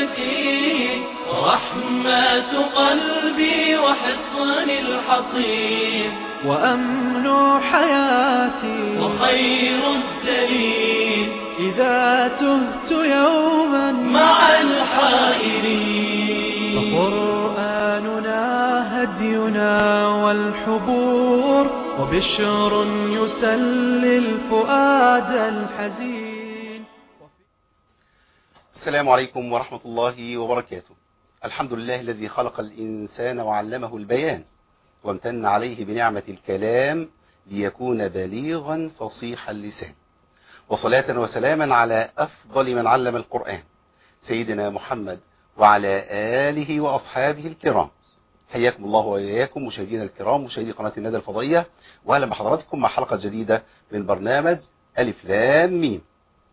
الميتين ورحمة قلبي وحصن الحصين وأمن حياتي وخير الدليل إذا تهت يوما مع الحائرين فقرآننا هدينا والحبور وبشر يسلي الفؤاد الحزين السلام عليكم ورحمة الله وبركاته الحمد لله الذي خلق الإنسان وعلمه البيان وامتن عليه بنعمة الكلام ليكون بليغا فصيح اللسان وصلاة وسلاما على أفضل من علم القرآن سيدنا محمد وعلى آله وأصحابه الكرام حياكم الله وإياكم مشاهدينا الكرام مشاهدي قناة الندى الفضائية وأهلا بحضراتكم مع حلقة جديدة من برنامج ألف لام ميم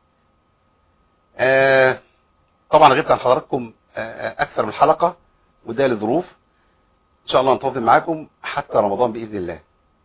آه طبعا غبت عن حضراتكم آه أكثر من حلقة وده لظروف إن شاء الله ننتظم معاكم حتى رمضان بإذن الله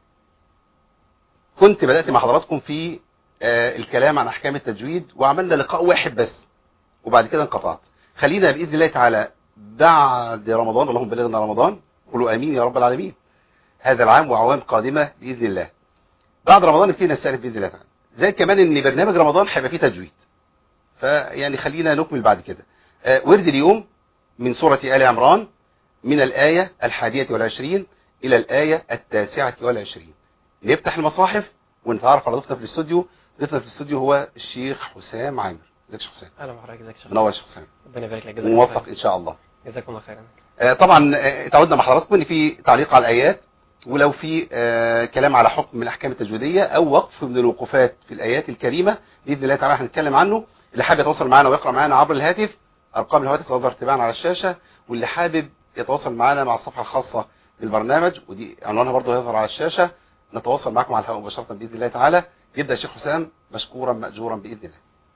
كنت بدأت مع حضراتكم في آه الكلام عن أحكام التجويد وعملنا لقاء واحد بس وبعد كده انقطعت خلينا بإذن الله تعالى بعد رمضان اللهم بلغنا رمضان قولوا آمين يا رب العالمين هذا العام وعوام قادمة بإذن الله بعد رمضان نبتدي نستأنف بإذن الله تعالى زي كمان ان برنامج رمضان هيبقى فيه تجويد فيعني خلينا نكمل بعد كده آه ورد اليوم من سورة آل عمران من الآية الحادية والعشرين إلى الآية التاسعة والعشرين نفتح المصاحف ونتعرف على ضيفنا في الاستوديو ضيفنا في الاستوديو هو الشيخ حسام عامر ازيك يا شيخ حسام اهلا بحضرتك ازيك يا شيخ منور يا شيخ حسام ربنا يبارك لك جزاك الله موفق خير ان شاء الله جزاكم الله خيرا آه، طبعا آه، تعودنا مع حضراتكم ان في تعليق على الايات ولو في آه، كلام على حكم من الاحكام التجويديه او وقف من الوقوفات في الايات الكريمه باذن الله تعالى هنتكلم عنه اللي حابب يتواصل معنا ويقرا معنا عبر الهاتف ارقام الهواتف تظهر تباعا على الشاشه واللي حابب يتواصل معنا مع الصفحه الخاصه بالبرنامج ودي عنوانها برضه هيظهر على الشاشه نتواصل معكم على الهواء مباشره باذن الله تعالى يبدا الشيخ حسام مشكورا ماجورا باذن الله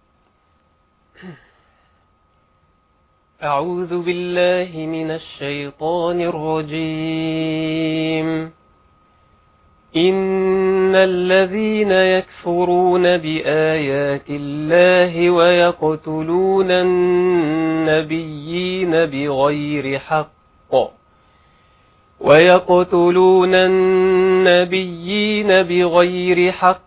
أعوذ بالله من الشيطان الرجيم إن الذين يكفرون بآيات الله ويقتلون النبيين بغير حق ويقتلون النبيين بغير حق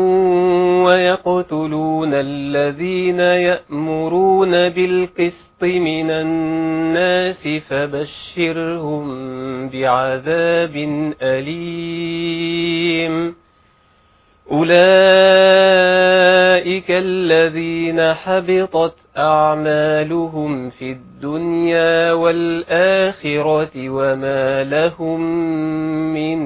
ويقتلون الذين يأمرون بالقسط من الناس فبشرهم بعذاب أليم أولئك الذين حبطت أعمالهم في الدنيا والآخرة وما لهم من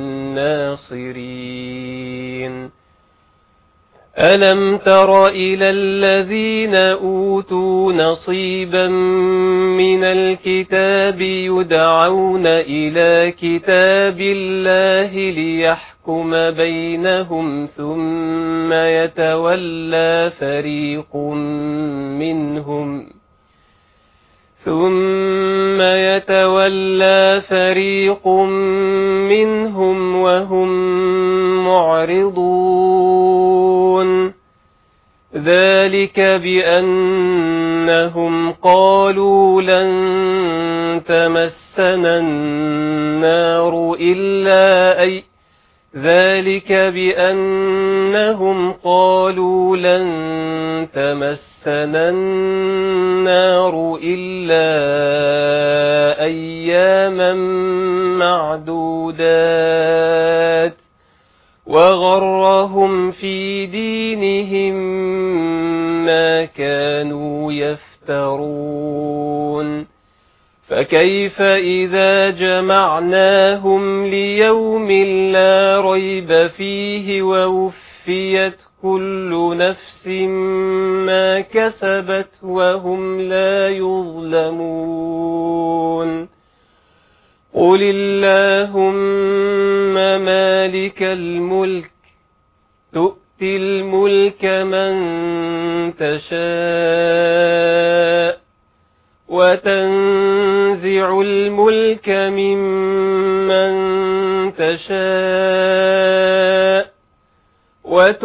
ناصرين ألم تر إلى الذين أوتوا نصيبا من الكتاب يدعون إلى كتاب الله ليحكم بينهم ثم يتولى فريق منهم ثم يتولى فريق منهم وهم معرضون ذلك بأنهم قالوا لن تمسنا النار إلا أي ذلك بأنهم قالوا لن تمسنا النار إلا أياما معدودات وغرهم في دينهم ما كانوا يفترون فكيف إذا جمعناهم ليوم لا ريب فيه ووفيت كل نفس ما كسبت وهم لا يظلمون قل اللهم مالك الملك تؤتي الملك من تشاء وتنزع الملك ممن تشاء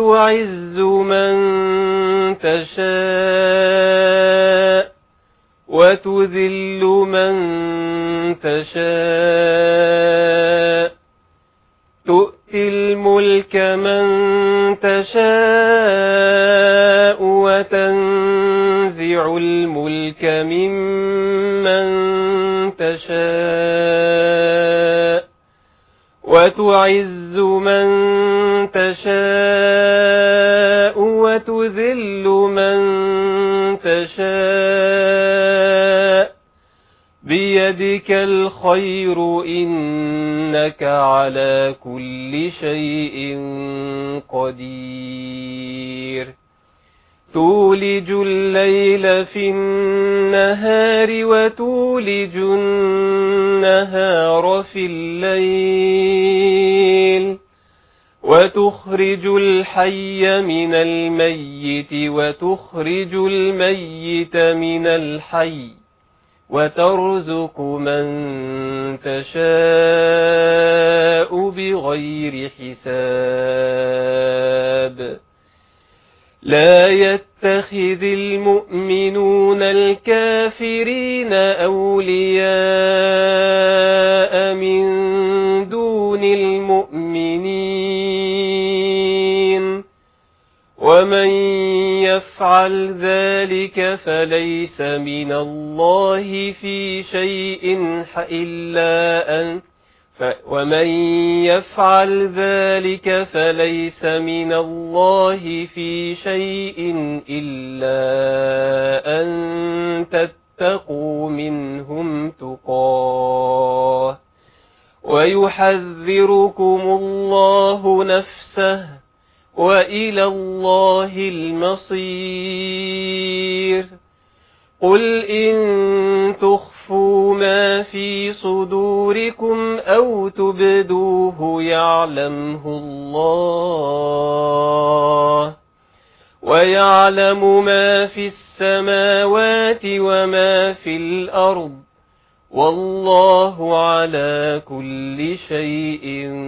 وتعز من تشاء وتذل من تشاء تؤتي الملك من تشاء وتنزع الملك ممن تشاء وتعز من تشاء وتذل من تشاء بيدك الخير إنك على كل شيء قدير تولج الليل في النهار وتولج النهار في الليل وتخرج الحي من الميت وتخرج الميت من الحي وترزق من تشاء بغير حساب لا يتخذ المؤمنون الكافرين أولياء من دون المؤمنين ومن يفعل ذلك فليس من الله في شيء إلا أن ف ومن يفعل ذلك فليس من الله في شيء إلا أن تتقوا منهم تقاه ويحذركم الله نفسه وإلى الله المصير قل إن تخفوا ما في صدوركم أو تبدوه يعلمه الله ويعلم ما في السماوات وما في الأرض والله على كل شيء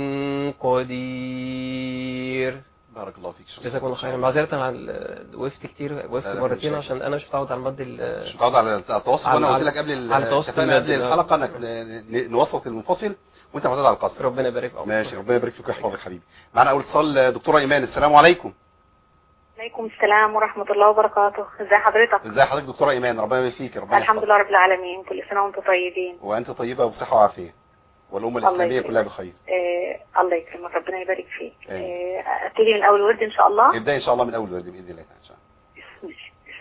قدير بارك الله فيك شكرا جزاكم الله خيرا معذرة عن ال- وقفت كتير وقفت لا، لا، مرتين مش عشان انا مش متعود على المد ال- مش متعود على التواصل على- وانا قلت على- لك قبل ال- على التواصل اتفقنا قبل المادي، آه. الحلقه انك ن- ن- نوسط المنفصل وانت معتاد على القصر ربنا يبارك في عمرك. ماشي ربنا يبارك فيك ويحفظك حبيبي معانا اول اتصال دكتوره ايمان السلام عليكم عليكم السلام ورحمة الله وبركاته ازي حضرتك ازي حضرتك دكتوره ايمان ربنا يبارك فيك ربنا الحمد يحفظك. لله رب العالمين كل سنة وانتم طيبين وانت طيبه وبصحه وعافيه والامه الله الاسلاميه يكرمك. كلها بخير آه الله يكرمك ربنا يبارك فيك آمين. آه ابتدي من اول ورد ان شاء الله ابدا ان شاء الله من اول ورد باذن الله تعالى ان شاء الله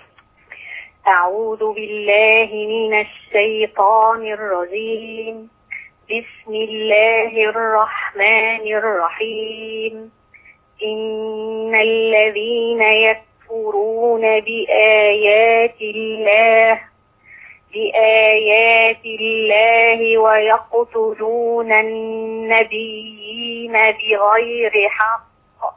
أعوذ بالله من الشيطان الرجيم بسم الله الرحمن الرحيم إن الذين يكفرون بآيات الله بآيات الله ويقتلون النبيين بغير حق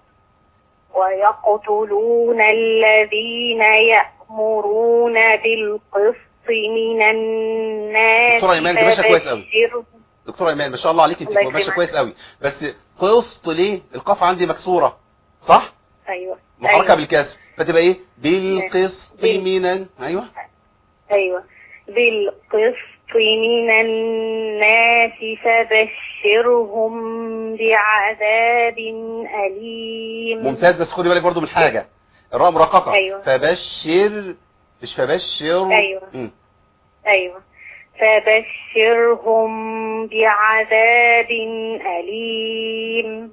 ويقتلون الذين يأمرون بالقسط من الناس دكتورة إيمان، أنت ماشية كويس أوي. فبشرهم دكتوره ايمان ما شاء الله عليك انت الله ماشيه يكرمك. كويس قوي بس قسط ليه القاف عندي مكسوره صح أيوة محركه أيوة. بالكسر فتبقى ايه بالقسط بال- من ايوه أيوة بالقسط من الناس فبشرهم بعذاب أليم ممتاز بس خدي بالك برضو من حاجه الراء مرققه أيوة. فبشر مش فبشر أيوة. مم. أيوة فبشرهم بعذاب أليم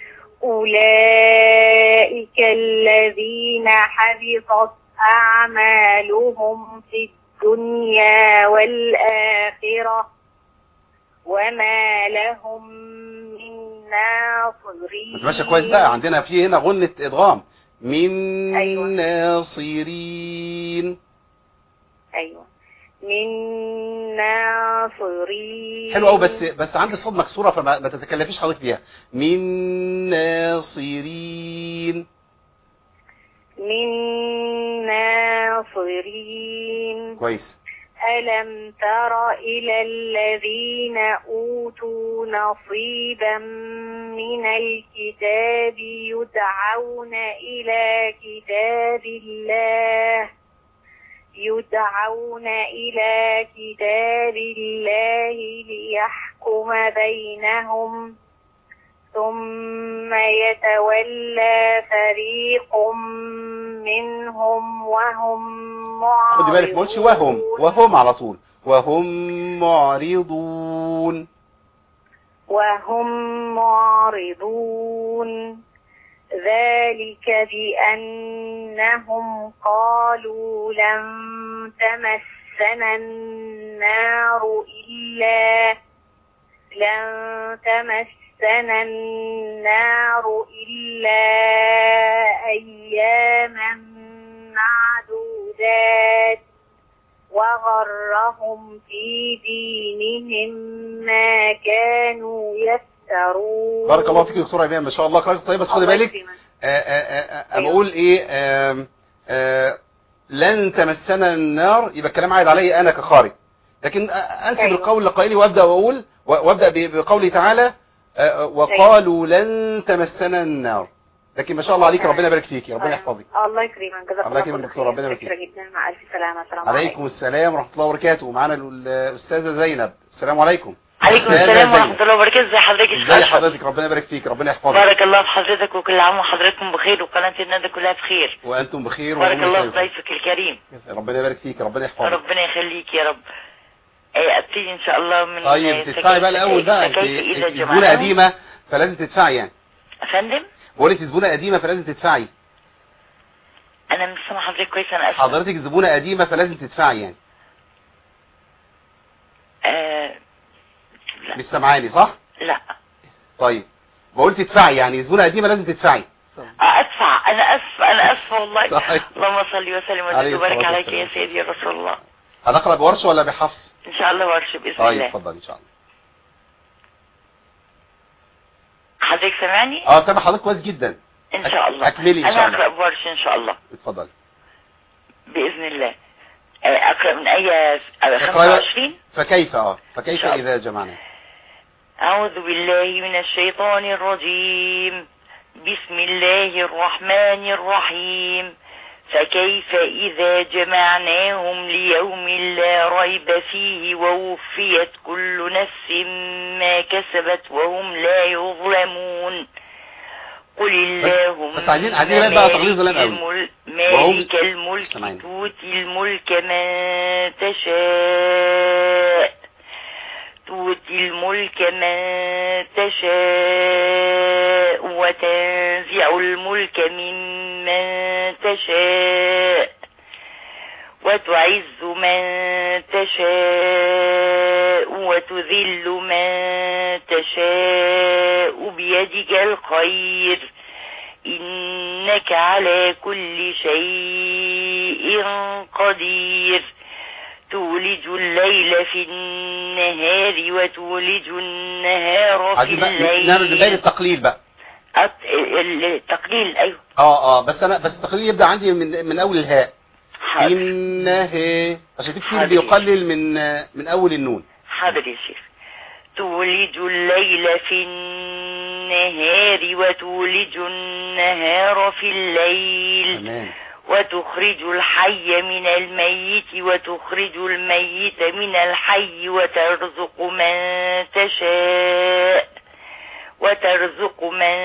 أولئك الذين حبطت أعمالهم في الدنيا والآخرة وما لهم من ناصرين انت ماشيه كويس بقى عندنا في هنا غنه ادغام من أيوة. ناصرين أيوة من ناصرين حلو قوي بس بس عندي الصوت مكسوره فما ما تتكلفيش حضرتك فيها من ناصرين من ناصرين كويس ألم تر إلى الذين أوتوا نصيبا من الكتاب يدعون إلى كتاب الله يدعون إلى كتاب الله ليحكم بينهم ثم يتولى فريق منهم وهم معرضون خدي بالك ما قلتش وهم وهم على طول وهم معرضون وهم معرضون ذلك بأنهم قالوا لن تمسنا النار إلا لن تمسنا النار إلا أياما معدودات وغرهم في دينهم ما كانوا يفترون بارك الله فيك يا دكتوره ايمان ما شاء الله قراءتك طيب بس خدي الله بالك يكرمك. آه، آه، آه، اما اقول ايه آم، آه، لن تمسنا النار يبقى الكلام عايد علي انا كخارج لكن آه، انسب أيوة. القول لقائلي وابدا واقول و- وابدا ب- بقوله تعالى آه، وقالوا لن تمسنا النار لكن ما شاء الله عليك ربنا يبارك فيك ربنا يحفظك الله يكرمك جزاك الله الله يكرمك كل دكتور، خير. ربنا يبارك شكرا جدا مع الف سلامه السلام عليكم السلام ورحمه الله وبركاته ومعانا الاستاذه زينب السلام عليكم عليكم أهلا السلام زينب. ورحمة الله وبركاته ازي حضرتك يا ازي أستاذ أشرف؟ حضرتك ربنا يبارك فيك ربنا يحفظك بارك الله في حضرتك وكل عام وحضراتكم بخير وقناة الندى كلها بخير وانتم بخير بارك وربنا الله في يسعدكم. ضيفك الكريم ربنا يبارك فيك ربنا يحفظك ربنا يخليك يا رب إيه، ابتدي ان شاء الله من طيب سكاكين- تدفعي بقى الاول بقى انت سكاكين انت اذا زبونه جمعناهم. قديمه فلازم تدفعي يعني افندم بقول انت زبونه قديمه فلازم تدفعي انا مش سامع حضرتك كويس انا اسف حضرتك زبونه قديمه فلازم تدفعي يعني آه لا مش سامعاني صح لا طيب بقول تدفعي يعني زبونه قديمه لازم تدفعي آه، ادفع انا اسف انا اسف والله طيب. اللهم صل وسلم عليه وزد وبارك الصلاة عليك يا والسلام. سيدي يا رسول الله هنقرا بورش ولا بحفص ان شاء الله ورش باذن طيب الله اتفضل ان شاء الله حضرتك سامعني اه سامع حضرتك كويس جدا ان شاء الله أكملي إن انا شاء الله. هقرا بورش ان شاء الله اتفضل بإذن الله آه، أقرأ من آية اقرأي 25 فكيف اه فكيف إن شاء الله. اذا جمعنا أعوذ بالله من الشيطان الرجيم بسم الله الرحمن الرحيم فكيف إذا جمعناهم ليوم لا ريب فيه ووفيت كل نفس ما كسبت وهم لا يظلمون قل اللهم بس عايزين- عايزين نبقى بقى تغليظ اللام قوي. وهم- مالك الملك سامعين. تؤتي الملك من تشاء تؤتي الملك من تشاء وتنزع الملك ممن تشاء وتعز من تشاء وتذل من تشاء بيدك الخير إنك على كل شيء قدير تولج الليل في النهار وتولج النهار في عايزين بقى نعمل الليل باقي التقليل بقى أط- التقليل أيوه اه اه بس انا بس التقليل يبدا عندي من من اول الهاء حاضر انه عشان في كتير حاضر. بيقلل من من اول النون حاضر يا شيخ تولج الليل في النهار وتولج النهار في الليل تمام وتخرج الحي من الميت وتخرج الميت من الحي وترزق من تشاء وترزق من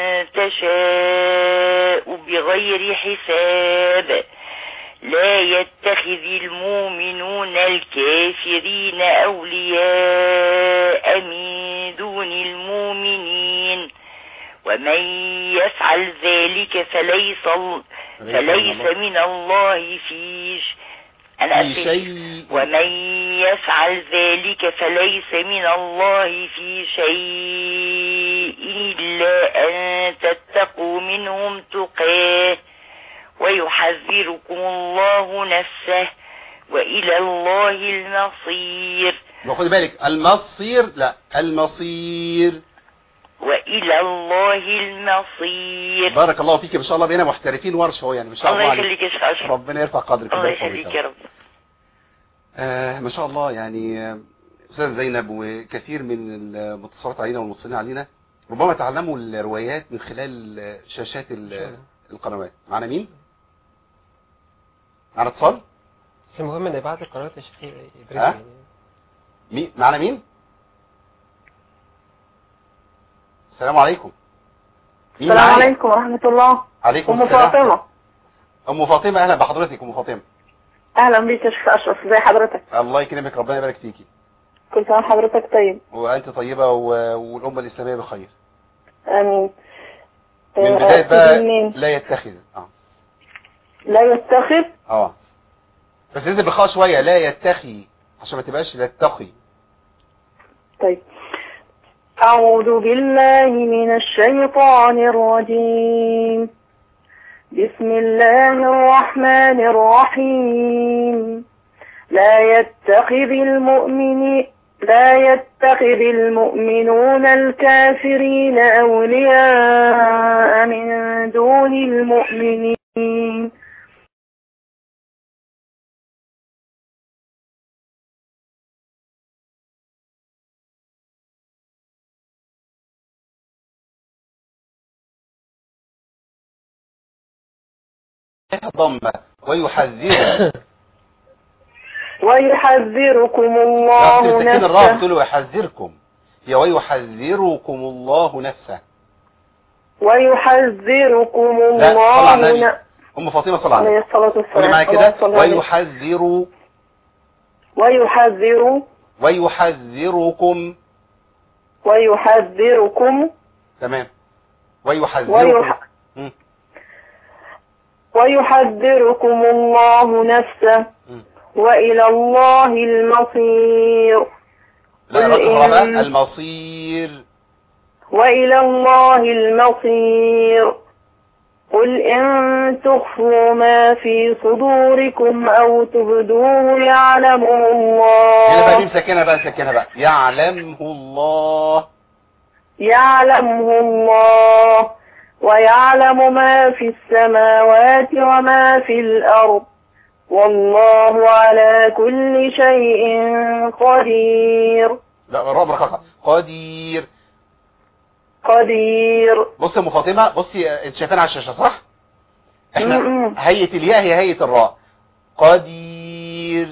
تشاء بغير حساب لا يتخذ المؤمنون الكافرين أولياء من دون المؤمنين ومن يفعل ذلك فليس فليس من الله في ش- أنا في أسف. شيء ومن يفعل ذلك فليس من الله في شيء إلا أن تتقوا منهم تقاه ويحذركم الله نفسه وإلى الله المصير خد بالك المصير لا المصير وإلى الله المصير بارك الله فيك ما شاء الله بقينا محترفين ورش اهو يعني ما شاء الله الله عليك يخليك يا شيخ أشرف ربنا يرفع قدرك الله ويبارك فيك يخليك يا يا رب. رب آه ما شاء الله يعني آه، استاذ زينب وكثير من المتصلات علينا والمتصلين علينا ربما تعلموا الروايات من خلال آه، شاشات ال- القنوات معنا مين معنا اتصال بس المهم ان بعد القنوات يا شيخ يدرسوا ها؟ يعني مين معنا مين السلام عليكم مين السلام معايا؟ عليكم ورحمة الله عليكم أم السلام فاطمة ام فاطمه اهلا بحضرتك ام فاطمه أهلا بيك يا شيخ أشرف ازي حضرتك الله يكرمك ربنا يبارك فيكي كل سنة وحضرتك طيب وانت طيبه و... والامه الاسلاميه بخير آمين من آه، بدايه بقى أبتدي منين؟ لا يتخذ اه لا يتخذ اه بس لازم بخاء شويه لا يتخي عشان ما تبقاش لا تقي طيب أعوذ بالله من الشيطان الرجيم بسم الله الرحمن الرحيم لا يتخذ المؤمن لا يتخذ المؤمنون الكافرين أولياء من دون المؤمنين ضمه ويحذر ويحذركم لا الله تمسكين الراء نفسه تقول ويحذركم يا ويحذركم الله نفسه ويحذركم لا صلى على الله النبي ن- ام فاطمه صلى على عليه النبي الصلاة قولي والسلام معايا اللهم كده صل عليه. ويحذر ويحذر ويحذركم ويحذركم تمام ويحذركم ويح... مم. ويحذركم الله نفسه مم. وإلى الله المصير لا قل رد أخرى بقى إن- المصير وإلى الله المصير قل إن تخفوا ما في صدوركم أو تبدوه يعلمه هنا بقى مين الله ساكنه بقى ساكنه بقى يعلمه الله يعلمه الله ويعلم ما في السماوات وما في الأرض والله على كل شيء قدير لا الرابع رقم قدير قدير بص يا ام فاطمه بصي آه، انت شايفينها على الشاشه صح احنا م-م. هيئه الياء هي هيئه الراء قدير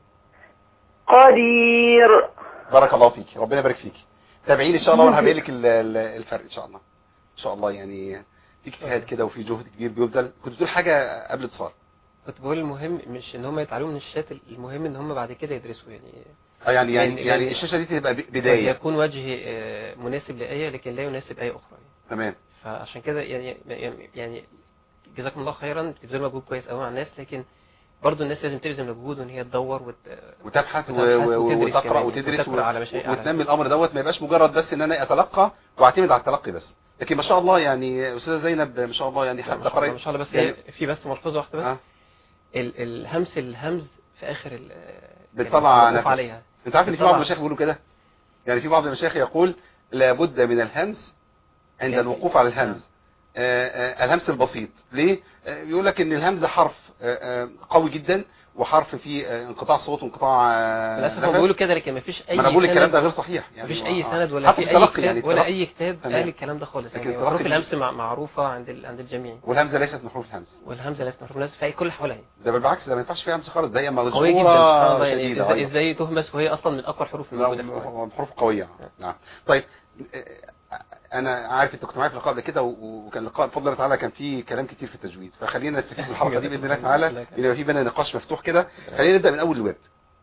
قدير بارك الله فيك ربنا يبارك فيك تابعيني ان شاء الله وانا هبين لك ال- ال- الفرق ان شاء الله ان شاء الله يعني في اجتهاد كده وفي جهد كبير بيبذل كنت بتقول حاجه قبل اتصال كنت بقول المهم مش ان هم يتعلموا من الشات المهم ان هم بعد كده يدرسوا يعني آه، يعني يعني يعني- يعني الشاشه دي تبقى ب- بدايه يكون وجه آه، مناسب لآية لكن لا يناسب آية أخرى يعني. تمام فعشان كده يعني يعني- يعني جزاكم الله خيرا بتبذلوا مجهود كويس قوي مع الناس لكن برضه الناس لازم تبذل مجهود وان هي تدور وت... وتبحث و- وتبحث و- وتدرس وتقرا كمان، وتدرس وتقرأ على مشايخ- على- وتنمي الامر دوت ما يبقاش مجرد بس ان انا اتلقى واعتمد على التلقي بس لكن ما شاء الله يعني استاذه زينب ما شاء الله يعني لا، حتى ما شاء الله قرأت ما شاء الله بس يعني- هي في بس ملحوظه واحده بس آه. ال- الهمس الهمز في اخر ال بتطلع يعني نفس. عليها انت عارف ان في طبعا. بعض المشايخ بيقولوا كده يعني في بعض المشايخ يقول لابد من الهمس عند يعني- الوقوف على الهمز آه، آه، الهمس البسيط ليه آه، بيقول لك ان الهمز حرف آه، آه، قوي جدا وحرف فيه آه، انقطاع صوت وانقطاع آه، للاسف هم نفس. بيقولوا كده لكن ما فيش اي ما انا بقول الكلام سند- ده غير صحيح ما يعني فيش ما- اي آه. سند ولا حتى في في اي التلقي كتاب يعني ولا التلقي. اي كتاب تمام. قال الكلام ده خالص لكن يعني التلقي حروف بي- الهمس مع- معروفه عند ال... عند الجميع والهمزه ليست من حروف الهمز والهمزه ليست محروف الناس في كل حواليها ده بالعكس ده ما ينفعش فيها همس خالص ده هي قويه جدا سبحان مغزوره الله يعني شديده ازاي, أيوة. ازاي تهمس وهي اصلا من اقوى الحروف لا الموجوده في القرآن. م- حروف قوية نعم طيب آه، انا عارف انت كنت معايا في اللقاء قبل كده و- وكان اللقاء بفضل الله تعالى كان فيه كلام كتير في التجويد فخلينا نستفيد من الحلقه دي باذن الله تعالى يبقى في بينا نقاش مفتوح كده خلينا نبدا من اول الورد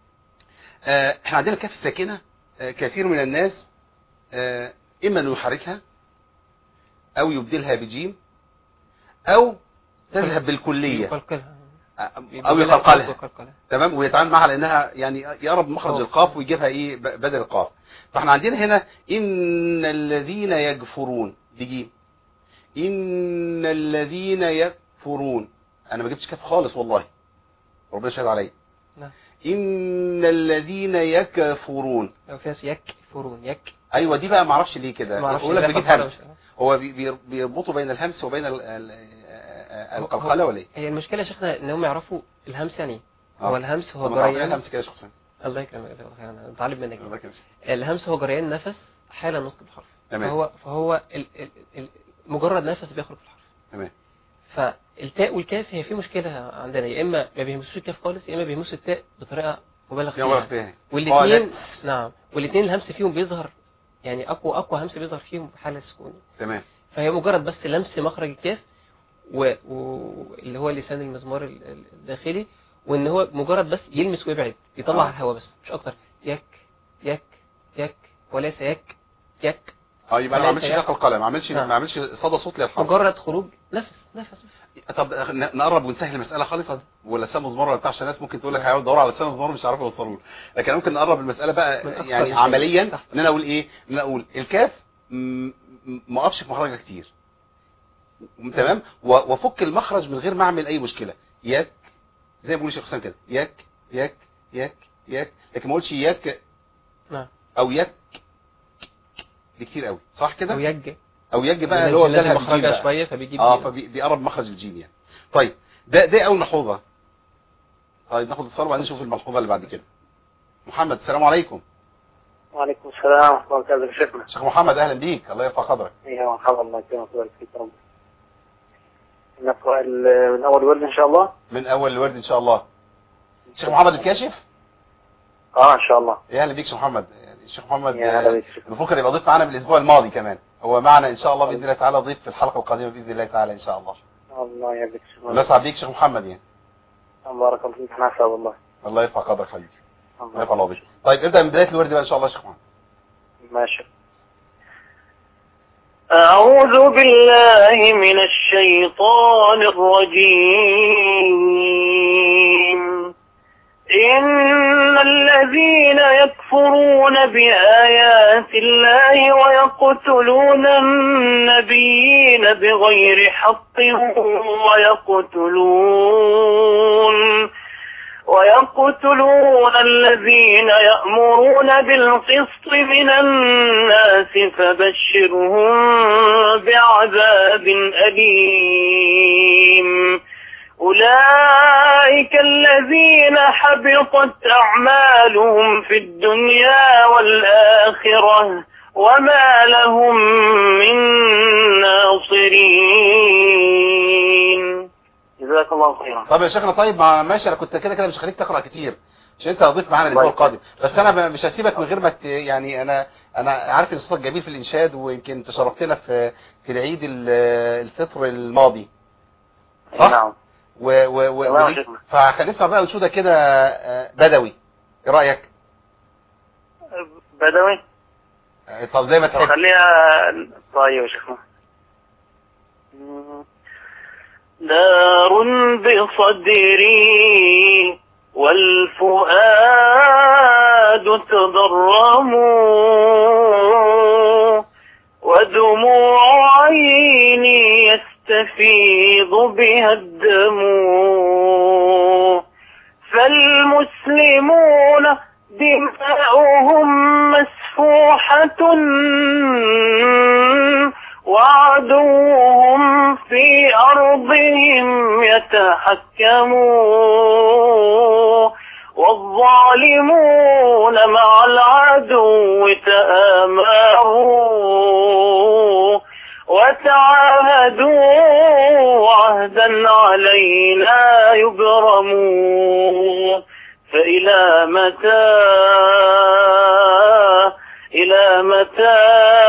آه، احنا عندنا الكاف الساكنه آه، كثير من الناس آه، اما انه يحركها او يبدلها بجيم او تذهب بالكليه يقلقلها او يقلقلها يقلقلها تمام ويتعامل معها لانها يعني يقرب مخرج قاف. القاف ويجيبها ايه ب- بدل القاف فاحنا عندنا هنا ان الذين يكفرون دي جيم ان الذين يكفرون انا ما جبتش كاف خالص والله ربنا يشهد عليا نعم. ان الذين يكفرون لو في ناس يكفرون يك ايوه دي بقى ما اعرفش ليه كده ما اعرفش بقول لك إزاي بجيب قلقلة همس مش- هو بي- بير- بيربطوا بين الهمس وبين ال- ال- القلقله ولا ايه هي المشكله يا شيخنا ان هم يعرفوا الهمس يعني ايه آه. هو الهمس هو طب ما تعرف ايه جريان الهمس كده يا شيخ حسين الله يكرمك جزاك الله خير انا بتعلم منك الله يكرمك. الهمس هو جريان نفس حال النطق بالحرف تمام فهو فهو ال ال ال مجرد نفس بيخرج في الحرف تمام فالتاء والكاف هي في مشكله عندنا يا اما ما بيهمسوش الكاف خالص يا اما بيهمسوا التاء بطريقه مبالغ يا مرة فيها فيها والاثنين قالت. نعم والاثنين الهمس فيهم بيظهر يعني اقوى اقوى همس بيظهر فيهم في حاله سكون تمام فهي مجرد بس لمس مخرج الكاف واللي و... اللي هو لسان المزمار ال- ال- الداخلي وان هو مجرد بس يلمس ويبعد يطلع آه. الهواء بس مش اكتر يك يك يك وليس يك يك اه يبقى انا ما وليس اعملش يك. نقل قلم ما اعملش نعم. ما اعملش صدى صوت للحرف مجرد خروج نفس نفس طب ن- نقرب ونسهل المساله خالص ولا لسان مزمار ولا بتاع عشان الناس ممكن تقول لك هيقعدوا يدوروا على لسان مزمار مش هيعرفوا يوصلوا له لكن ممكن نقرب المساله من بقى أقصى يعني الحاجة. عمليا تحت. ان انا اقول ايه ان انا اقول الكاف م- م- ما اقفش في مخرجها كتير تمام و- وافك المخرج من غير ما اعمل اي مشكله يك زي ما بيقول الشيخ حسام كده يك يك يك يك لكن ما اقولش يك نعم او يك دي كتير قوي صح كده او يج او يج بقى اللي هو لازم بدلها بالجيم مخرجها بقى. شويه فبيجيب اه دي. فبيقرب مخرج الجيم يعني طيب ده ده اول ملحوظه طيب ناخد اتصال وبعدين نشوف الملحوظه اللي بعد كده محمد السلام عليكم وعليكم السلام ورحمة الله وبركاته شيخنا شيخ محمد اهلا بيك الله يرفع قدرك يا مرحبا الله يكرمك ويبارك فيك يا رب نقرأ ال- من أول ورد إن شاء الله من اول الورد ان شاء الله شيخ محمد الكاشف اه إن شاء الله يا اهلا بيك شيخ محمد يعني الشيخ محمد يا هلا آه، بيك شكرا بفكر يبقى ضيف معانا من الاسبوع الماضي كمان هو معنا ان شاء الله باذن الله تعالى ضيف في الحلقه القادمه باذن الله تعالى ان شاء الله الله يبارك شكرا ونسعد بيك شيخ محمد يعني بارك الله فيك احنا أسعد والله الله يرفع قدرك حبيبي الله الله يرفع الله بيك طيب ابدا من بدايه الورد بقى ان شاء الله يا شيخ محمد ماشي أعوذ بالله من الشيطان الرجيم إن الذين يكفرون بآيات الله ويقتلون النبيين بغير حق ويقتلون ويقتلون الذين يأمرون بالقسط من الناس فبشرهم بعذاب أليم أولئك الذين حبطت أعمالهم في الدنيا والآخرة وما لهم من ناصرين جزاك الله خيرا طب يا شيخنا طيب ما ماشي انا كنت كده كده مش هخليك تقرا كتير عشان انت هتضيف معانا الاسبوع الله القادم بس انا ب- مش هسيبك من غير ما ت- يعني انا انا عارف ان صوتك جميل في الانشاد ويمكن تشرفتنا في في العيد ال- الفطر الماضي صح نعم و و و الله وليك- يشكرك. فهنسمع بقى انشوده كده آه، بدوي ايه رايك بدوي آه، طب زي ما تحب خليها طيب يا شيخنا دار بصدري والفؤاد تضرم ودموع عيني يستفيض بها الدم فالمسلمون دماؤهم مسفوحة وعدوهم في أرضهم يتحكم والظالمون مع العدو تآمروا وتعاهدوا عهدا علينا يبرموا فإلى متى إلى متى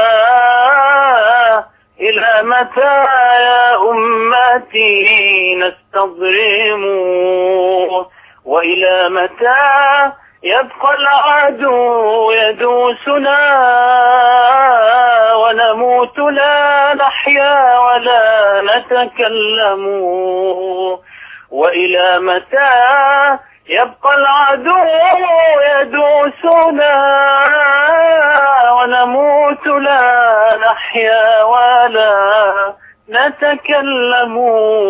إلى متى يا أمتي نستظلم وإلى متى يبقى العدو يدوسنا ونموت لا نحيا ولا نتكلم وإلى متى يبقى العدو يدوسنا ونموت لا نحيا ولا نتكلم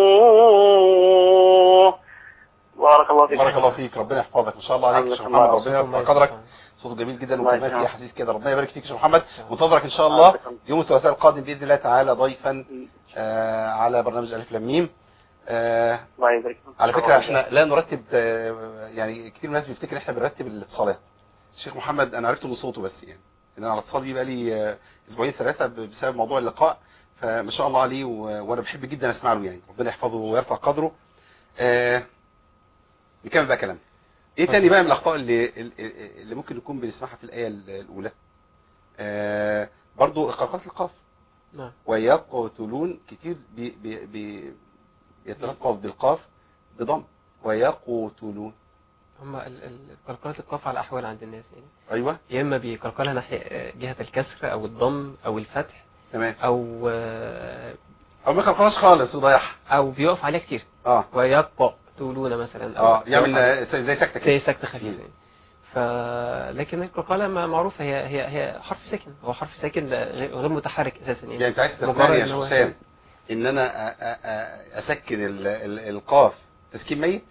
بارك الله فيك بارك الله فيك ربنا يحفظك ان شاء الله عليك يا شيخ محمد ربنا يرفع قدرك صوته جميل جدا الله وكمان فيه يسلمك. احاسيس كده ربنا يبارك فيك يا شيخ محمد منتظرك ان شاء الله يوم الثلاثاء القادم باذن الله تعالى ضيفا آه على برنامج الف لام ميم آه الله يبارك فيك. على فكره احنا لا نرتب آه يعني كتير ناس بيفتكر احنا بنرتب الاتصالات الشيخ محمد انا عرفته من صوته بس يعني ان انا على الاتصال دي بقى لي آه اسبوعين ثلاثه ب- بسبب موضوع اللقاء فما شاء الله عليه و- وانا بحب جدا اسمع له يعني ربنا يحفظه ويرفع قدره آه نكمل بقى كلام ايه تاني بقى من الاخطاء اللي اللي ممكن نكون بنسمعها في الايه الاولى آه برضو قلقله القاف نعم ويقتلون كتير بي بي بي يتلفظ بالقاف بضم ويقتلون هم ال- ال- قلقلة القاف على أحوال عند الناس يعني ايوه يا إما بيقلقلها ناحية جهة الكسر أو الضم أو الفتح تمام أو آه، او ما خلقناش خالص وضيعها أو بيقف عليها كتير اه ويقتلون مثلا أو اه بيقف يعمل عليها- آه، زي سكته زي كده سكتة خفيفة مم. يعني. ف لكن القلقلة ما- معروفة هي هي هي حرف ساكن هو حرف ساكن لا- غير غير متحرك أساسا يعني يعني انت عايز مجرد تقنعني يا إن شيخ هو- حسام ان انا أ- أ- أ- اسكن ال- ال- القاف تسكين ميت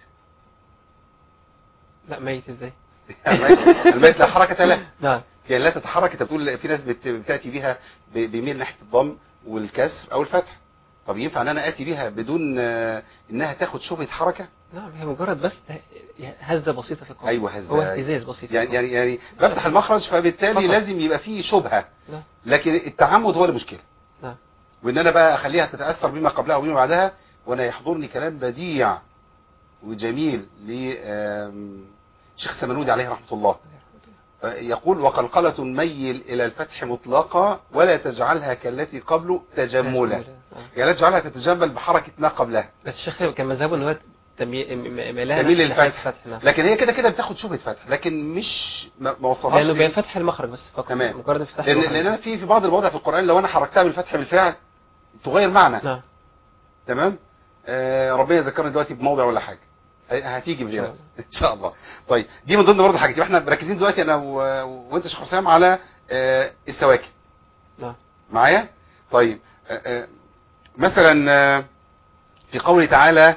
لا ميت ازاي الميت الميت لا حركه له نعم يعني لا تتحرك انت بتقول في ناس بت- بتاتي بيها ب- بيميل ناحيه الضم والكسر او الفتح طب ينفع ان انا اتي بيها بدون آه، انها تاخد شبهه حركه نعم هي مجرد بس هزة بسيطة في القلب ايوه هذا هو اهتزاز بسيط في يعني القلب. يعني يعني بفتح المخرج فبالتالي فقط. لازم يبقى فيه شبهه نعم. لكن التعمد هو المشكله نعم. وان انا بقى اخليها تتاثر بما قبلها وبما بعدها وانا يحضرني كلام بديع وجميل ل آم، شيخ سمنودي عليه رحمه الله آه، يقول وقلقلة ميل إلى الفتح مطلقة ولا تجعلها كالتي قبله تجملا نعم. يعني لا تجعلها تتجمل بحركة ما قبلها بس الشيخ كان مذهبه ان هو تمي- م- م- ميلها تميل ناحية للفتح. الفتح نعم لكن هي كده كده بتاخد شبهة فتح لكن مش ما ما وصلهاش لانه ليه. بينفتح المخرج بس فقط تمام. مجرد انفتاح لان المخرج لان انا في في بعض المواضع في القران لو انا حركتها بالفتح بالفعل تغير معنى نعم تمام آه ربنا يذكرني دلوقتي بموضع ولا حاجه ه- هتيجي إن شاء بغيرها ان شاء الله طيب دي من ضمن برضه الحاجات يبقى احنا مركزين دلوقتي انا و... وانت يا شيخ حسام على آه السواكن نعم معايا طيب آه آه مثلا آه في قوله تعالى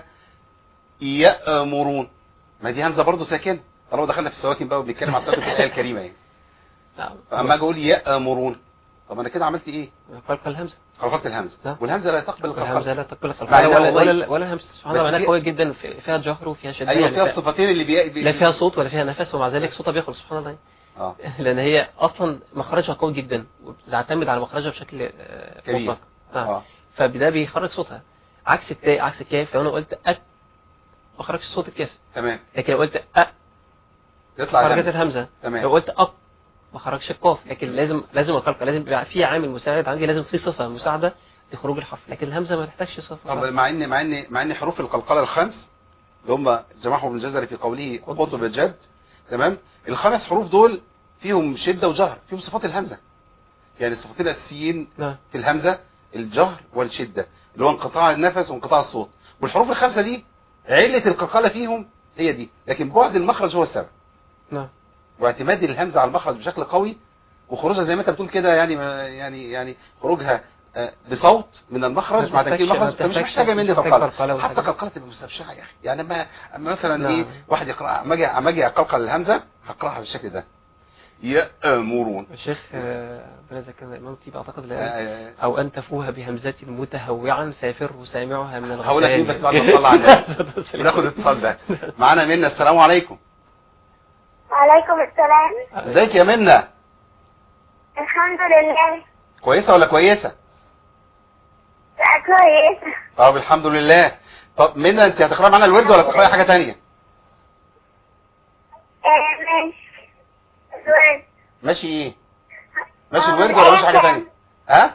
يأمرون ما دي همزه برضه ساكنه طالما دخلنا في السواكن بقى وبنتكلم على السواكن في الايه الكريمه يعني نعم اما اجي اقول يأمرون طب انا كده عملت ايه قلق الهمزة خلقت الهمزه نعم. والهمزه لا تقبل الهمزة القلقله لا تقبل مع القلقلة إنها ولا والله- ولا ولا الهمزة سبحان الله بس معناها في- قوية جدا في- فيها جهر وفيها شدة ايوه يعني فيها ف- الصفتين اللي بي... بي... لا فيها صوت ولا فيها نفس ومع ذلك صوتها بيخرج سبحان الله اه لان هي اصلا مخرجها قوي جدا وبتعتمد على مخرجها بشكل آه، كبير. مطلق نعم اه فده بيخرج صوتها عكس التاء عكس الكاف لو انا قلت أت ما خرجش صوت الكاف تمام لكن لو قلت أ تطلع خرجت الهمزه الهمزة لو تمام قلت أق ما خرجش القاف لكن لازم لازم القلقة لازم يبقى في عامل مساعد عندي لازم في صفة مساعدة لخروج الحرف لكن الهمزة ما تحتاجش صفة طب مع ان مع ان مع ان حروف القلقله الخمس اللي هم جمعهم ابن الجزري في قوله قطب الجد تمام الخمس حروف دول فيهم شده وجهر فيهم صفات الهمزه يعني الصفتين الاساسيين نعم في الهمزه الجهر والشده اللي هو انقطاع النفس وانقطاع الصوت والحروف الخمسه دي عله القلقله فيهم هي دي لكن بعد المخرج هو السبب نعم واعتماد الهمزه على المخرج بشكل قوي وخروجها زي ما انت بتقول كده يعني ما- يعني يعني خروجها آه، بصوت من المخرج مع تركيب ما المخرج بتحتاجش- فمش محتاجه مني مش محتاج قلقله قلقلة ولا حتى حاجة. قلقله تبقى مستبشعه يا اخي يعني ما أما مثلا نعم. ايه واحد يقرا اما اجي اما اجي اقلقل الهمزه هقراها بالشكل ده يامرون الشيخ آه، ربنا يذكرنا الإمام طيب أعتقد لا آه، أو أن تفوه بهمزة متهوعا فيفر سامعها من الغثيان هقول لك مين بس بعد ما نطلع عنها وناخد الاتصال ده معانا منى السلام عليكم وعليكم السلام ازيك يا منى الحمد لله كويسه ولا كويسه لا كويسة طب الحمد لله طب منى انت هتقراي معانا الورد ولا تقراي حاجه تانية آه، ماشي سؤال ماشي ايه ماشي الورد ولا ماشي حاجه تانية ها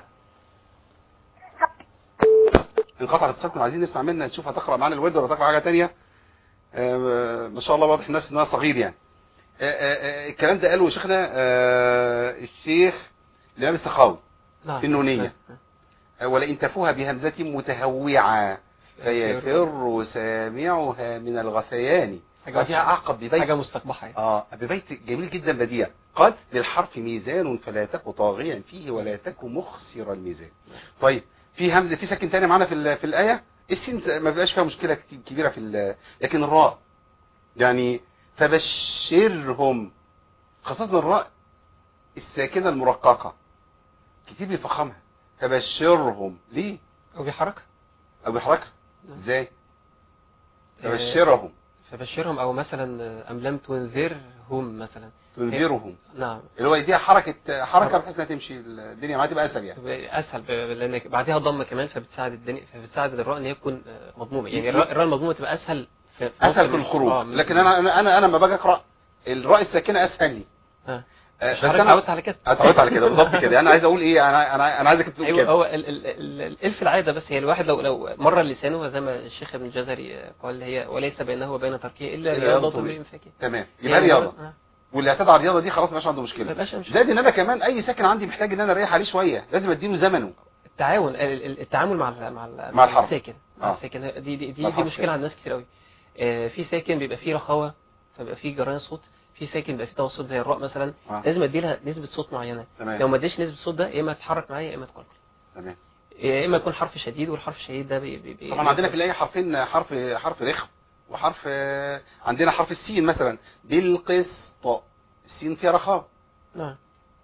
انقطع الاتصال كنا عايزين نسمع منها نشوف هتقرا معانا الورد ولا تقرا حاجه تانية آه، ما شاء الله واضح الناس انها صغير يعني آه، آه، آه، الكلام ده قاله شيخنا آه، الشيخ الامام السخاوي نعم. في النونية. آه، ولئن تفوها بهمزه متهوعه فيفر سامعها من الغثيان حاجة وفيها اعقب ببيت حاجة مستقبحة يعني. اه ببيت جميل جدا بديع قال للحرف ميزان فلا تك طاغيا فيه ولا تك مخسر الميزان طيب في همزه في ساكن تاني معانا في ال- في الايه السين ما بيبقاش فيها مشكله كتير- كبيره في ال- لكن الراء يعني فبشرهم خاصه الراء الساكنه المرققه كتير بيفخمها فبشرهم ليه وبيحرك او بيحركها نعم. ازاي فبشرهم فبشرهم او مثلا ام لم تنذرهم مثلا تنذرهم نعم اللي هو يديها حركه حركه بحيث انها تمشي الدنيا معاها تبقى اسهل يعني تبقى اسهل ب- لان بعدها ضمه كمان فبتساعد الدنيا فبتساعد الراء ان هي تكون آه، مضمومه يعني الراء الراء المضمومه تبقى اسهل في في اسهل نص في ال- الخروج آه، من- لكن انا انا انا انا لما باجي اقرا الراء الساكنه اسهل لي آه. آه، مش بس حضرتك انا اتعودت على كده اتعودت على كده بالظبط كده انا عايز اقول ايه انا انا انا عايزك تقول ايوه كده هو ال- ال- ال- الالف العاده بس هي الواحد لو لو مر لسانه زي ما الشيخ ابن الجزري قال هي وليس بينه وبين تركه الا إلا رياضه رياضة امرئ فاكر تمام يبقى رياضه واللي اعتاد على الرياضه دي خلاص مش عنده ما مشكله يبقاش مش زائد ان انا كمان اي ساكن عندي محتاج ان انا اريح عليه شويه لازم اديله زمنه التعاون ال- ال- التعامل مع ال- مع ال- مع الحرف. الساكن مع آه. الساكن دي دي دي, مع دي الحرف مشكله عند ناس كتير قوي آه، في ساكن بيبقى فيه رخاوه فبيبقى فيه جريان صوت في ساكن بيبقى فيه توسط زي الراء مثلا آه. لازم ادي لها نسبه صوت معينه لو تمام ما اديش نسبه صوت ده يا اما تتحرك معايا يا اما تقلقل تمام يا اما يكون حرف شديد والحرف الشديد ده بي بي بي طبعا عندنا في الايه حرفين حرف حرف رخم وحرف آه، عندنا حرف السين مثلا بالقسط السين فيها رخاء نعم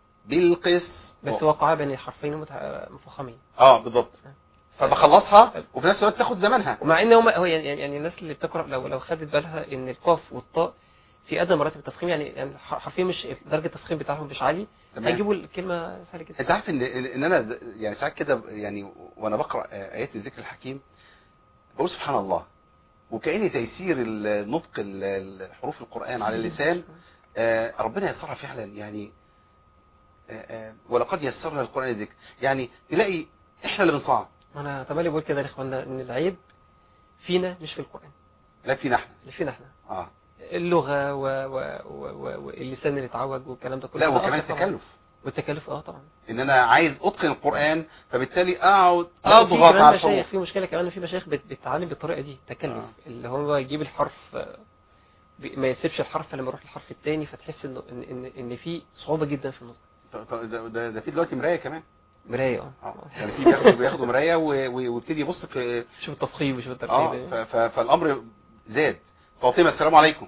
بالقسط بس وقع بين الحرفين متع- مفخمين اه بالضبط فبخلصها وفي نفس الوقت تاخد زمنها ومع ان هم هو يعني, يعني الناس اللي بتقرا لو لو خدت بالها ان القاف والطاء في ادنى مراتب التفخيم يعني يعني حرفيا مش درجه التفخيم بتاعهم مش عالي تمام هيجيبوا الكلمه سهله جدا انت عارف ان ان انا ز- يعني ساعات كده يعني وانا بقرا آه، ايات الذكر الحكيم بقول سبحان الله وكأن تيسير ال- نطق ال- حروف القرآن على اللسان آه، ربنا يسرها فعلا يعني آه، آه، ولقد يسرنا القرآن الذكر يعني تلاقي احنا اللي بنصعب انا تملي بقول كده لاخواننا ان العيب فينا مش في القران لا فينا احنا اللي فينا احنا اه اللغه و... و... و... و... واللسان اللي اتعوج والكلام ده كله لا ده وكمان أصل طبعاً. التكلف والتكلف اه طبعا ان انا عايز اتقن القرآن فبالتالي اقعد لا، وفي اضغط كمان على مشايخ الحروف في مشكله كمان في مشايخ بت- بتتعلم بالطريقه دي تكلف آه. اللي هو يجيب الحرف آه، بي- ما يسيبش الحرف لما يروح الحرف الثاني فتحس انه ان ان ان في صعوبه جدا في النطق طب- طب ده, ده, ده في دلوقتي مرايه كمان مرايه اه اه يعني في بياخدوا بياخدوا مرايه و- و- ويبتدي يبص في شوف التفخيم وشوف اه الترتيب ف- ف- فالامر زاد فاطمه السلام عليكم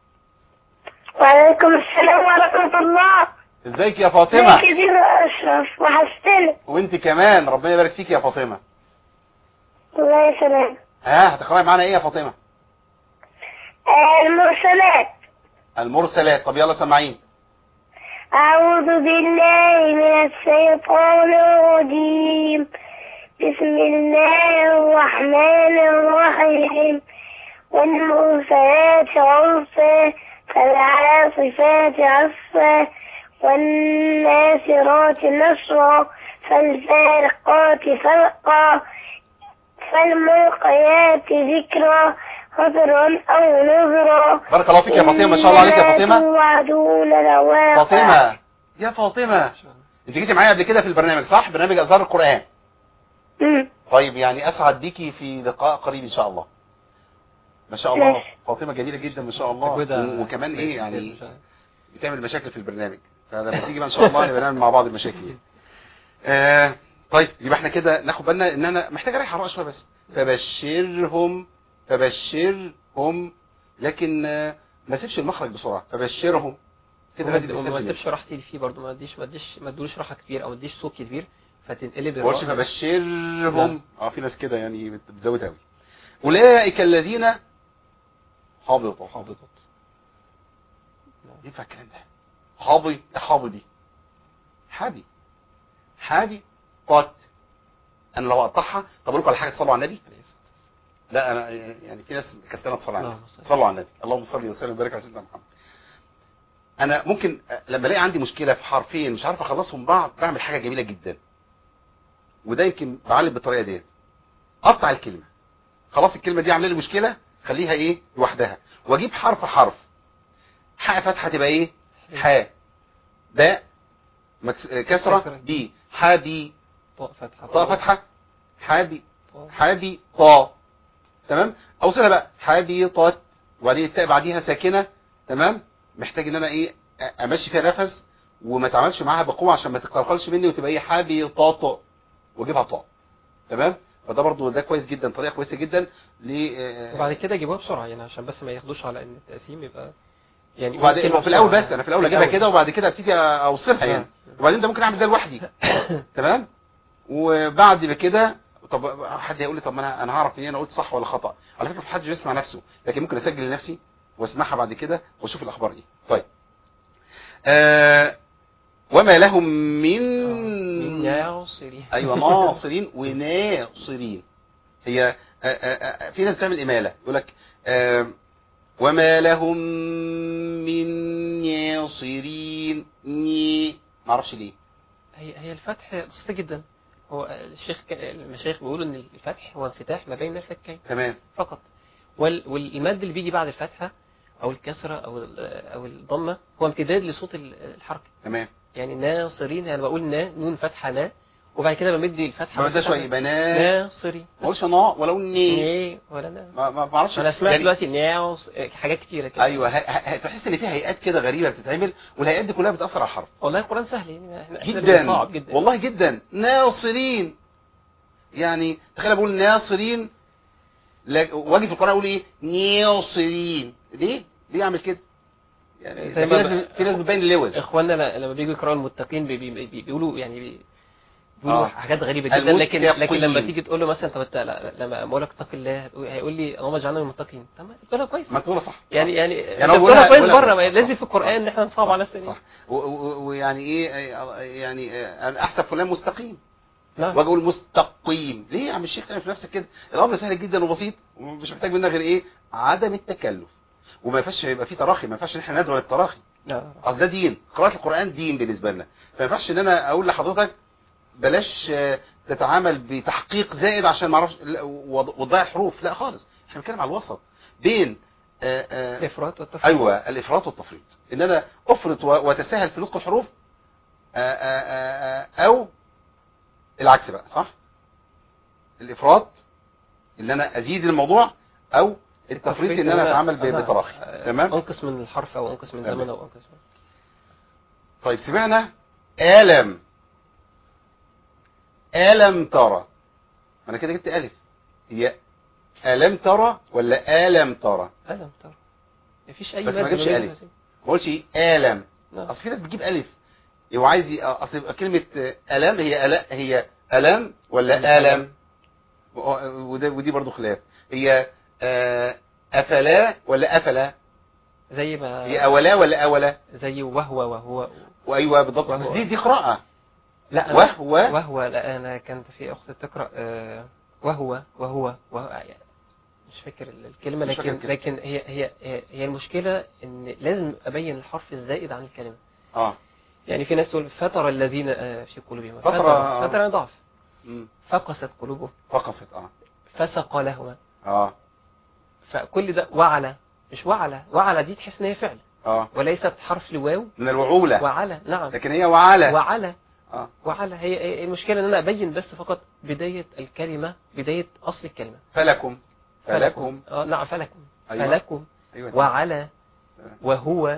وعليكم السلام ورحمة الله ازيك يا فاطمه ازيك يا أشرف وحشتني وانت كمان ربنا يبارك فيك يا فاطمه الله يسلمك ها هتقراي معانا ايه يا فاطمه آه، المرسلات المرسلات طب يلا سامعين أعوذ بالله من الشيطان الرجيم بسم الله الرحمن الرحيم والمرسلات عرفا فالعاصفات عصفا والناشرات نشرا فالفارقات فرقا فالملقيات ذكرا عذرا أو نذرا بارك الله فيك يا فاطمه ما شاء الله عليك يا إنما فاطمه توعدون لواقع فاطمه يا فاطمه انت جيتي معايا قبل كده في البرنامج صح برنامج ازهار القران مم. طيب يعني اسعد بيكي في لقاء قريب ان شاء الله ما شاء الله ماشي. فاطمه جميله جدا ما شاء الله تجويدها و- وكمان ايه يعني مش عارف. بتعمل مشاكل في البرنامج فلما تيجي بقى ان شاء الله نبقى نعمل مع بعض المشاكل دي آه طيب يبقى احنا كده ناخد بالنا ان انا محتاج اريح الرأس شويه بس فبشرهم فبشرهم لكن آه ما سيبش المخرج بسرعه فبشرهم كده لازم وما تلتزم. تسيبش راحتي فيه برضه ما اديش ما اديش ما ادولوش راحه كبير او ما اديش صوت كبير فتنقلب ما قلتش للراء. فبشرهم اه في ناس كده يعني بت- بتزود قوي اولئك الذين حبطوا حافظت ينفع الكلام ده حاضي ايه حاضي دي حابي حابي قط انا لو اقطعها طب اقول لكم على حاجه تصلوا على النبي لا انا يعني في ناس كسلانه تصلي على النبي اللهم صل. صلوا على النبي اللهم صل وسلم وبارك على سيدنا محمد انا ممكن لما الاقي عندي مشكله في حرفين مش عارف اخلصهم بعض بعمل حاجه جميله جدا وده يمكن بعلم بالطريقه ديت قطع الكلمه خلاص الكلمه دي عامله لي مشكله خليها ايه لوحدها واجيب حرف حرف حاء فتحه تبقى ايه حاء باء مكس... آه، كسره كسرة. بي حابي طاء فتحه طاء فتحه حابي طاء. حابي طاء تمام اوصلها بقى حابي طاء وبعدين التاء بعديها ساكنه تمام محتاج ان انا ايه أ- امشي فيها نفس وما اتعاملش معاها بقوه عشان ما تقلقلش مني وتبقى ايه حابي طاء طاء واجيبها طاء تمام فده برضو ده كويس جدا طريقه كويسه جدا ل آه، وبعد كده جيبوها بسرعه يعني عشان بس ما ياخدوش على ان التقسيم يبقى يعني وبعد كلمة في الاول بسرعة. بس انا في الاول اجيبها كده وبعد كده ابتدي اوصلها يعني آه. وبعدين ده ممكن اعمل ده لوحدي تمام وبعد كده طب حد هيقول لي طب ما انا انا هعرف منين انا قلت صح ولا خطا على فكره محدش بيسمع نفسه لكن ممكن اسجل لنفسي واسمعها بعد كده واشوف الاخبار ايه طيب آه وما لهم من من ناصرين ايوه ناصرين وناصرين هي آه، آه، آه، في ناس بتعمل اماله يقول لك آه، وما لهم من ناصرين ني ما اعرفش ليه هي هي الفتح بسيطة جدا هو الشيخ ك- المشايخ بيقولوا ان الفتح هو انفتاح ما بين الفكين تمام فقط وال- والمد اللي بيجي بعد الفتحة او الكسرة او ال- او الضمة هو امتداد لصوت ال- الحركة تمام يعني ناصرين يعني بقول نا نون فتحة نا وبعد كده بمد الفتحة ما ده بس شويه فتحة. يبقى نا ناصري ما اقولش نا ولو ني ني ولا نا ما ما ما اعرفش انا سمعت يعني- دلوقتي ناوس حاجات كتيرة كده ايوه ه- ه- تحس ان في هيئات كده غريبه بتتعمل والهيئات دي كلها بتاثر على الحرف والله القرآن سهل يعني احنا إحنا جدا صعب جدا والله جدا ناصرين يعني تخيل بقول ناصرين لا- واجي في القران اقول ايه ناصرين ليه ليه اعمل كده يعني زي في ما ناس ب- في ناس بتبين اللوز اخواننا ل- لما بيجوا يقراوا المتقين بي بي بي بيقولوا يعني بي بيقولوا آه. حاجات غريبه جدا لكن لكن المتقين. لما تيجي تقول له مثلا طب انت لا- لما اقول لك اتق الله هتقول- هيقول لي اللهم اجعلنا من المتقين طب ما تقولها كويس ما تقولها صح يعني يعني يعني انت هو بتقولها بيقولها- كويس بيقولها- بره ما صح. لازم في القران ان احنا نصعب على نفسنا صح و- و- ويعني ايه يعني انا احسب فلان مستقيم نعم واجي اقول مستقيم ليه يا عم الشيخ تعمل في نفسك كده الامر سهل جدا وبسيط ومش محتاج منا غير ايه عدم التكلف وما ينفعش يبقى في تراخي ما ينفعش ان احنا ندعو للتراخي لا. اصل ده دين قراءه القران دين بالنسبه لنا فما ينفعش ان انا اقول لحضرتك بلاش آه، تتعامل بتحقيق زائد عشان ما اعرفش لا، وض- وتضيع الحروف لا خالص احنا بنتكلم على الوسط بين آه، آه، الافراط والتفريط ايوه الافراط والتفريط ان انا افرط و- واتساهل في نطق الحروف آه، آه، آه، آه، او العكس بقى صح الافراط ان انا ازيد الموضوع او التفريط ان انا اتعامل ب- أنا- بتراخي آه، تمام انقص من الحرف او انقص من تمام. زمن او انقص من طيب سمعنا الم الم ترى ما انا كده جبت الف هي الم ترى ولا الم ترى الم ترى مفيش اي بس ما مادة جابش بين ألف. الهزيمة. ما قلتش ايه الم نعم. اصل في ناس بتجيب الف هو عايز ي- اصل يبقى كلمه الم هي ألا هي الم ولا الم و- وده ودي برضو خلاف هي آه، افلا ولا افلا زي ما هي اولا ولا اولا زي وهو وهو وايوه بالضبط وهو. بس دي دي قراءه لا أنا وهو وهو لا انا كانت في اخت تقرا آه، وهو وهو وهو يعني مش فاكر ال- الكلمه مش فاكر لكن الكلمة. لكن هي هي هي- هي المشكله ان لازم ابين الحرف الزائد عن الكلمه اه يعني في ناس تقول فتر الذين آه، في قلوبهم فترة، آه. فتر يعني ضعف مم. فقست قلوبهم فقصت اه فسق لهما اه فكل ده وعلى مش وعلى وعلى دي تحس ان هي فعل اه وليست حرف لواو من الوعوله وعلى نعم لكن هي وعلى وعلى اه وعلى هي هي المشكله ان انا ابين بس فقط بدايه الكلمه بدايه اصل الكلمه فلكم فلكم اه نعم فلكم أيوة. فلكم ايوه وعلى وهو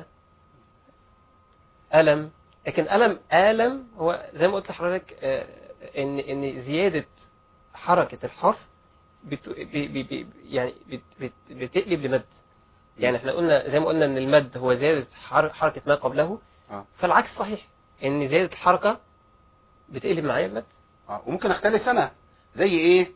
ألم لكن ألم ألم هو زي ما قلت لحضرتك آه، إن إن زيادة حركة الحرف بت بي بي بي يعني بت بت بتقلب لمد يعني احنا قلنا زي ما قلنا ان المد هو زيادة حر حركة ما قبله آه. فالعكس صحيح ان زيادة الحركة بتقلب معايا المد اه وممكن اختلس انا زي ايه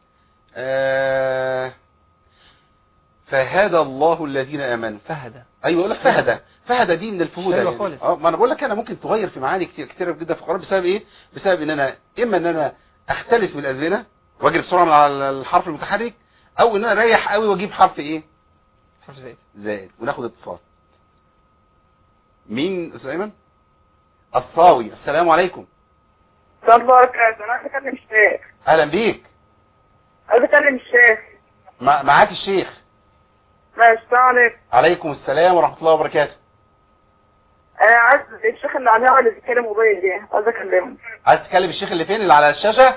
آه فهدى الله الذين امنوا فهدى ايوه يقول لك فهدى فهدى دي من الفهودة حلوة يعني. خالص. اه ما انا بقول لك انا ممكن تغير في معاني كتير كتير جدا في القران بسبب ايه بسبب ان انا اما ان انا اختلس من الازمنه واجري بسرعه من على الحرف المتحرك او ان انا اريح قوي واجيب حرف ايه حرف زائد زائد وناخد اتصال مين استاذ ايمن الصاوي السلام عليكم السلام عليكم انا عايز اكلم الشيخ اهلا بيك عايز اكلم الشيخ مع- معاك الشيخ ماشي السلام عليكم عليكم السلام ورحمه الله وبركاته انا عايز الشيخ اللي على اللي بيتكلم موبايل دي عايز اكلمه عايز تكلم الشيخ اللي فين اللي على الشاشه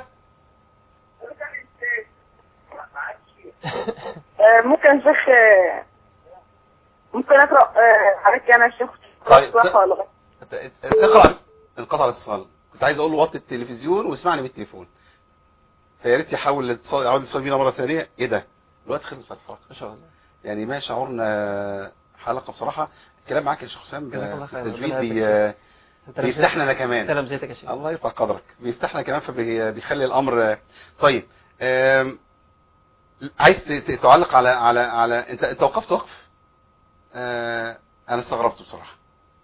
آه، ممكن يا شيخ آه، ممكن اقرا آه، عليك انا الشيخ طيب. صح ولا غلط؟ ت- تقرا انقطع الاتصال كنت عايز اقول له وطي التلفزيون واسمعني من التليفون فيا ريت يحاول الاتصال يعود الاتصال بينا مره ثانيه ايه ده الوقت خلص في الحلقه ما شاء الله يعني ما شعورنا حلقه بصراحه الكلام معاك يا شيخ حسام جزاك الله في خير. التجويد ربنا بي... يبارك انت بيفتحنا انا انت كمان لمزيتك يا شيخ الله يرفع قدرك بيفتحنا كمان فبيخلي الامر طيب آم، عايز ت- ت- تعلق على على على انت انت وقفت وقف آه، انا استغربت بصراحه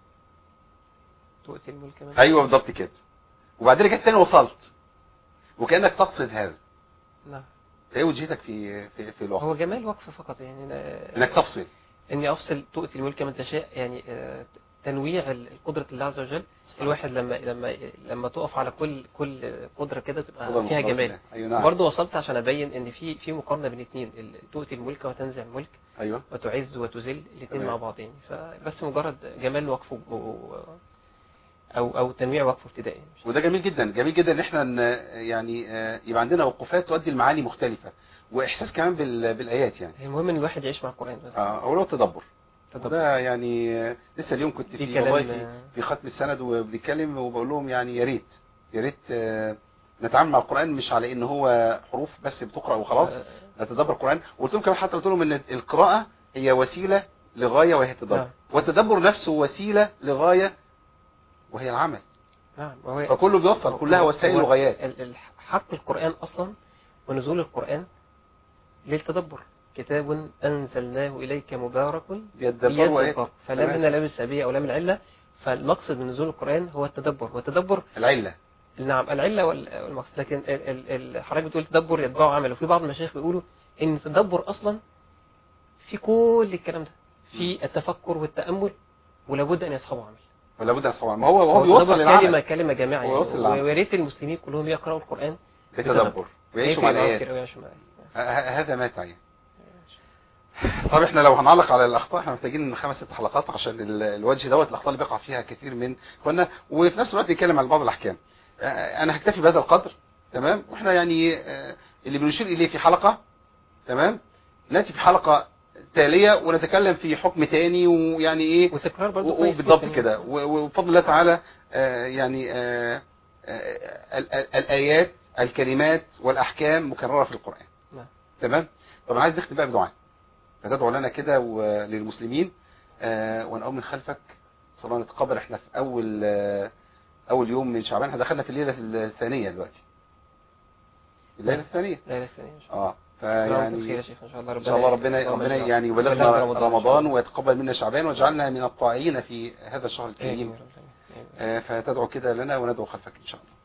تؤتي الملك من ايوه بالضبط كده وبعدين رجعت تاني وصلت وكانك تقصد هذا نعم ايه وجهتك في في في الوقف هو جمال وقف فقط يعني أنا- انك تفصل اني افصل تؤتي الملك من تشاء يعني آه، تنويع ال- قدرة الله عز وجل الواحد لما لما لما تقف على كل كل قدرة كده تبقى قدر فيها من قدرات جمال الله. ايوه نعم برضه وصلت عشان ابين ان في في مقارنه بين الاثنين تؤتي الملك وتنزع الملك ايوه وتعز وتذل الاثنين تمام. مع بعض يعني فبس مجرد جمال وقفه و- او او تنويع وقفه ابتدائي مش- وده جميل جدا جميل جدا ان احنا ن- يعني آه، يبقى عندنا وقوفات تؤدي المعاني مختلفه واحساس كمان بال- بالايات يعني المهم ان الواحد يعيش مع القران بس اه او لو تدبر تدبر. ده يعني آه، لسه اليوم كنت في في كلام- والله في, في ختم السند وبنتكلم وبقول لهم يعني يا ريت يا ريت آه، نتعامل مع القران مش على ان هو حروف بس بتقرا وخلاص آه، نتدبر القران وقلت لهم كمان حتى قلت لهم ان القراءه هي وسيله لغايه وهي التدبر نعم. والتدبر نفسه وسيله لغايه وهي العمل نعم وهو فكله بيوصل كلها هو- وسائل هو وغايات ال- ال- حق القرآن أصلا ونزول القرآن للتدبر كتاب أنزلناه إليك مبارك يتدبروا ايه ليدبر فلا تمام. من لام السبية أو لام العلة فالمقصد من نزول القرآن هو التدبر والتدبر العله نعم العلة وال- والمقصد لكن ال- ال- ال- حضرتك بتقول تدبر يتبعه عمل وفي بعض المشايخ بيقولوا إن التدبر أصلا في كل الكلام ده في التفكر والتأمل ولابد أن يصحبه عمل ولا بد طبعا ما هو هو هو بيوصل التدبر كلمة للعمل كلمة جامعة هو يعني يوصل للعمل. ويا ريت المسلمين كلهم يقرأوا القرآن بتدبر ويعيشوا مع يقرأوا الايات كده ويعيشوا مع الآيات. ه- هذا ما تعين طب احنا لو هنعلق على الاخطاء احنا محتاجين خمس ست حلقات عشان ال- الوجه دوت الاخطاء اللي بيقع فيها كثير من اخواننا وفي نفس الوقت نتكلم على بعض الاحكام اه، انا هكتفي بهذا القدر تمام واحنا يعني اه، اللي بنشير اليه في حلقه تمام ناتي في حلقه تاليه ونتكلم في حكم تاني ويعني ايه وتكرار برضه و- كويس وبالضبط جداً. كده و- وبفضل الله تعالى آه، يعني آه، آه، ال- ال- الآيات الكلمات والأحكام مكررة في القرآن نعم. تمام طب أنا عايز نختم بقى بدعاء فتدعو لنا كده وللمسلمين آه، ونقوم من خلفك صلى الله نتقبل احنا في أول آه، أول يوم من شعبان احنا دخلنا في الليلة الثانية دلوقتي الليلة نعم. الثانية لا لا ثانية إن شاء اه الله يعني خير يا فيعني شيخ إن شاء الله ان شاء الله ربنا اللهم ربنا اجعل- يعني بلغنا يبلغنا رمضان إن شاء رمضان الله. ويتقبل منا شعبان واجعلنا من الطاعين في هذا الشهر آمين الكريم يا رب العالمين. آه، فتدعو كده لنا وندعو خلفك إن شاء الله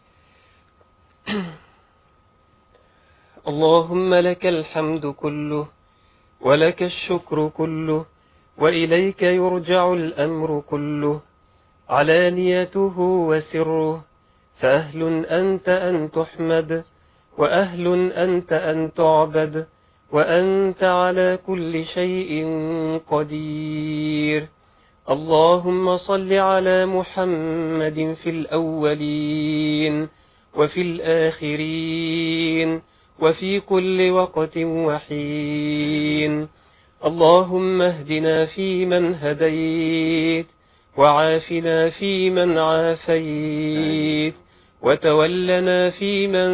اللهم لك الحمد كله ولك الشكر كله وإليك يرجع الأمر كله علانيته وسره فأهل أنت أن تحمد وأهل أنت أن تعبد وأنت على كل شيء قدير اللهم صل على محمد في الأولين وفي الآخرين وفي كل وقت وحين اللهم اهدنا فيمن هديت وعافنا فيمن عافيت وتولنا فيمن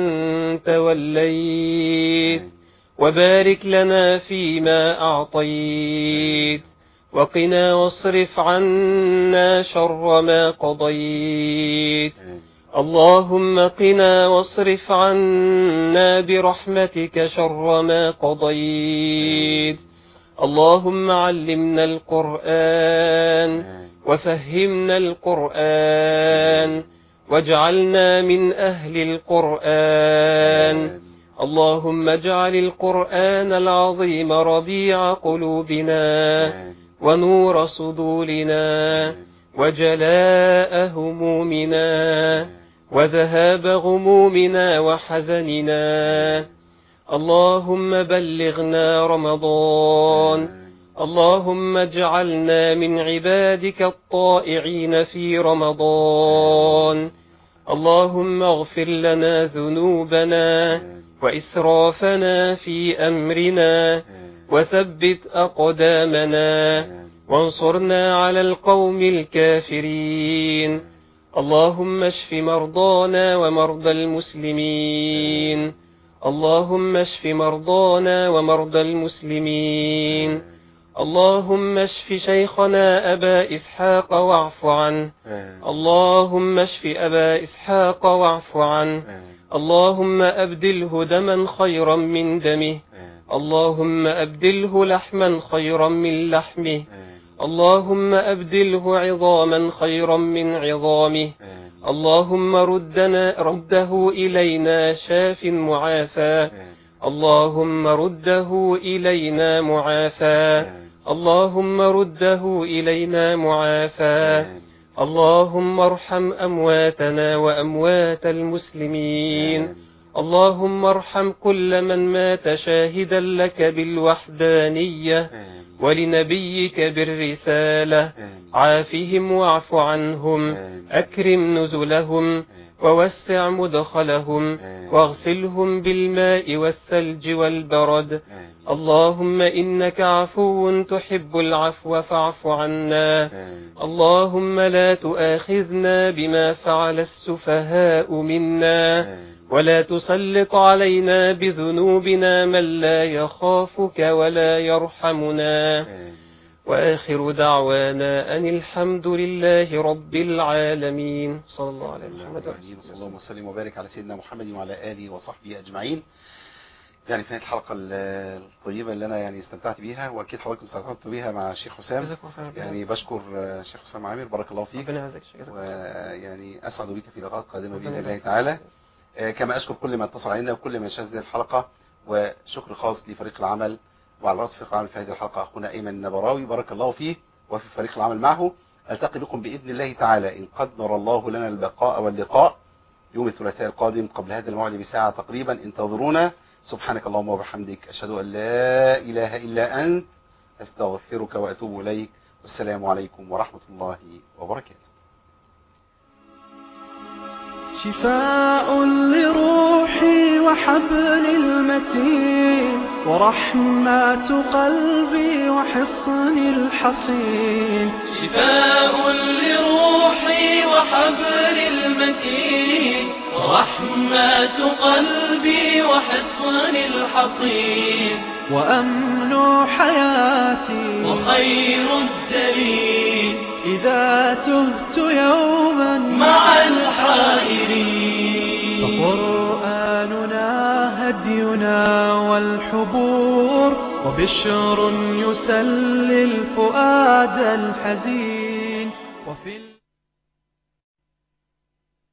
توليت وبارك لنا فيما أعطيت وقنا واصرف عنا شر ما قضيت اللهم قنا واصرف عنا برحمتك شر ما قضيت اللهم علمنا القرآن وفهمنا القرآن واجعلنا من أهل القرآن اللهم اجعل القرآن العظيم ربيع قلوبنا ونور صدورنا وجلاء همومنا وذهاب غمومنا وحزننا اللهم بلغنا رمضان اللهم اجعلنا من عبادك الطائعين في رمضان اللهم اغفر لنا ذنوبنا وإسرافنا في أمرنا وثبت أقدامنا وانصرنا على القوم الكافرين اللهم اشف مرضانا ومرضى المسلمين اللهم اشف مرضانا ومرضى المسلمين اللهم اشف شيخنا أبا إسحاق واعف عنه اللهم اشف أبا إسحاق واعف عنه اللهم أبدله دما خيرا من دمه اللهم أبدله لحما خيرا من لحمه اللهم أبدله عظاما خيرا من عظامه اللهم ردنا رده إلينا شاف معافى اللهم رده إلينا معافى اللهم رده إلينا معافى اللهم ارحم أمواتنا وأموات المسلمين اللهم ارحم كل من مات شاهدا لك بالوحدانية ولنبيك بالرسالة عافهم واعف عنهم أكرم نزلهم ووسع مدخلهم واغسلهم بالماء والثلج والبرد اللهم إنك عفو تحب العفو فاعف عنا اللهم لا تؤاخذنا بما فعل السفهاء منا ولا تسلط علينا بذنوبنا من لا يخافك ولا يرحمنا وآخر دعوانا أن الحمد لله رب العالمين صلى الله عليه محمد آمين. صلى الله وسلم وبارك على سيدنا محمد وعلى آله وصحبه أجمعين يعني في نهاية الحلقة ال- الطيبة اللي أنا يعني استمتعت بيها وأكيد حضراتكم استمتعتوا بيها مع الشيخ حسام جزاكم الله خير يعني بشكر آه، الشيخ حسام عامر بارك الله فيك ربنا يعزك جزاك الله ويعني أسعد بك في لقاءات قادمة ربنا بإذن الله يبارك تعالى فيك. آه، كما أشكر كل من اتصل علينا وكل من شاهد هذه الحلقة وشكر خاص لفريق العمل وعلى رأس فريق العمل في هذه الحلقة أخونا أيمن النبراوي بارك الله فيه وفي فريق العمل معه ألتقي بكم بإذن الله تعالى إن قدر الله لنا البقاء واللقاء يوم الثلاثاء القادم قبل هذا الموعد بساعة تقريبا انتظرونا سبحانك اللهم وبحمدك أشهد أن لا إله إلا أنت أستغفرك وأتوب إليك والسلام عليكم ورحمة الله وبركاته شفاء لروحي وحبل المتين ورحمة قلبي وحصن الحصين شفاء لروحي وحبل المتين ورحمة قلبي وحصن الحصين وأمن حياتي وخير الدليل إذا تهت يوما مع الحائرين فقرآننا هدينا والحبور وبشر يسلي الفؤاد الحزين وفي